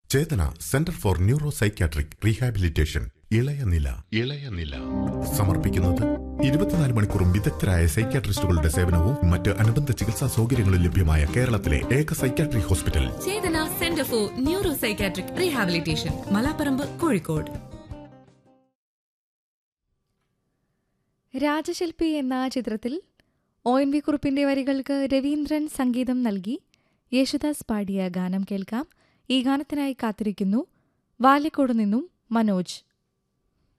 Chetana centre for neuro psychiatric rehabilitation ഇളയനില ഇളയനില സമർപ്പിക്കുന്നത് ഇരുപത്തിനാല് മണിക്കൂറും വിദഗ്ധരായ സൈക്യാട്രിസ്റ്റുകളുടെ സേവനവും മറ്റ് അനുബന്ധ ചികിത്സാ സൗകര്യങ്ങളും ലഭ്യമായ കേരളത്തിലെ ഏക psychiatry hospital Chetana centre for neuro psychiatric rehabilitation Malaparamba Kozhikode Rajashilpi എന്ന ചിത്രത്തിൽ ഒ എൻ വി കുറുപ്പിന്റെ വരികൾക്ക് രവീന്ദ്രൻ സംഗീതം നൽകി യേശുദാസ് പാടിയ ഗാനം കേൾക്കാം ഈ ഗാനത്തിനായി കാത്തിരിക്കുന്നു വാലിക്കോട് നിന്നും മനോജ്